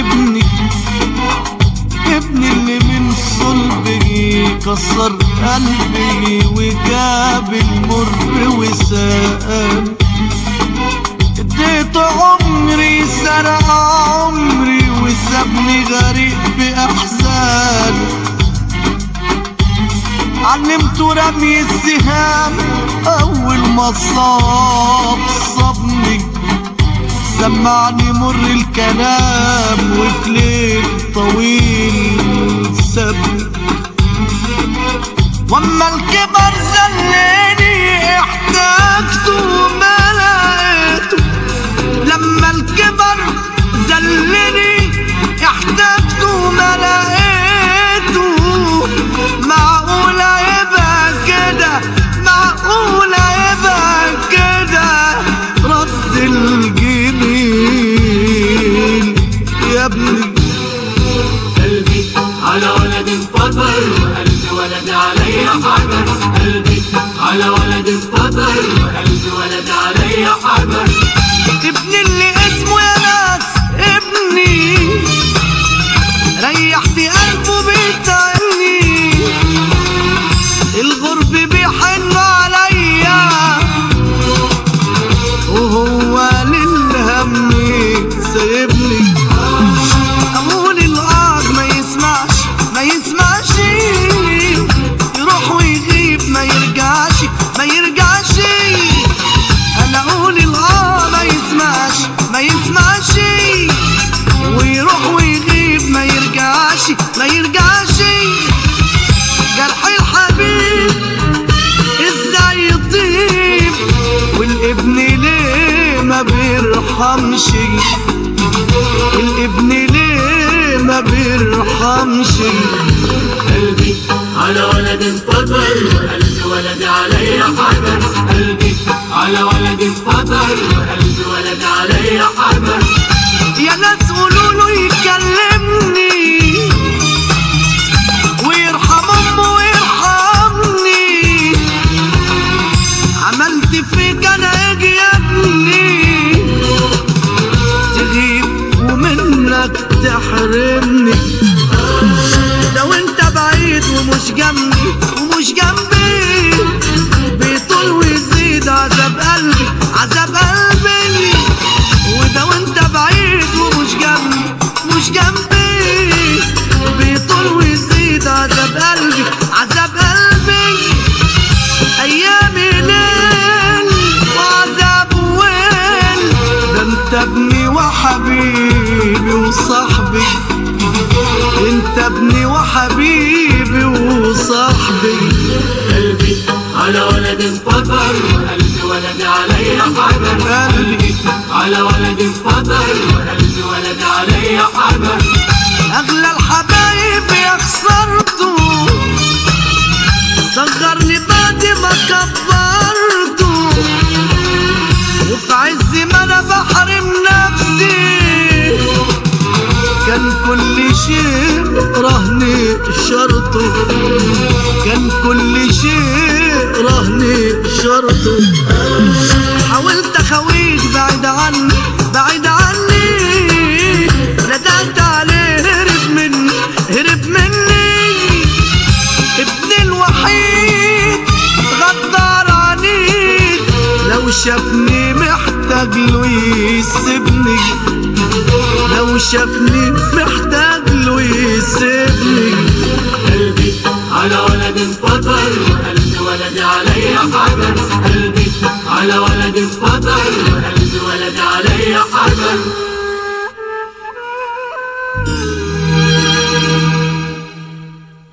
ابني ابني اللي من صلبي كسر قلبي وجاب المر وسام اديت عمري سرق عمري وسابني غريق بأحزان علمته رمي السهام أول ما صاب صابني سمعني مر الكلام وفي ليل طويل سابني واما الكبر زلني احتاجته ما لقيته لما الكبر زلني احتاجته ما لقيته معقولة يبقى كده معقولة يبقى كده رد الجميل يا ابني قلبي على ولد انفطر وقلب ولد علي حجر قلبي على ولد انفطر وقلب ولد علي حجر ابني اللي اسمه يا ناس ابني ريحت قلبه بيتعني الغرب بيحن عليا وهو للهم سايبني اقول القاض ما يسمعش ما يسمعش يروح ويغيب ما يرجعش ما يرجعش انا اقول الاه ما يسمعش ما يسمعش ويروح ويغيب ما يرجعش ما يرجعش جرح الحبيب ازاي يطيب والابن ليه ما بيرحمش الابن ليه ما بيرحمش قلبي على ولد انفطر وقلب ولد علي حجر قلبي على ولد انفطر وقلب ولد علي حجر يا ناس قولوا له يكلمني ويرحم امه ويرحمني عملت فيك انا اجي يا ابني تغيب ومنك تحرمني لو انت بعيد ومش جنبي ومش جنبي بيطول ويزيد عذاب قلبي عذاب قلبي وده وانت بعيد ومش جنبي مش جنبي بيطول ويزيد عذاب قلبي عذاب قلبي ايامي ليل وعذاب ويل ده انت ابني وحبيبي وصاحبي انت ابني وحبيبي وصاحبي قلبي على ولد انفطر وقلب ولد علي حجر قلبي على ولد انفطر وقلب ولد علي حجر اغلى الحبايب يا خسرته صغرني بعد ما كبرته وفي عز ما انا بحرم نفسي كان كل شيء رهني شرطه كان كل شيء رهني شرطه حاولت اخويك بعيد عني بعيد عني ندهت عليه هرب مني هرب مني ابني الوحيد غدار عنيد لو شافني محتاج له يسيبني لو شافني محتاج له يسيبني قلبي على ولد انفطر وقلب ولد علي حجر قلبي على ولد انفطر وقلب ولد علي حجر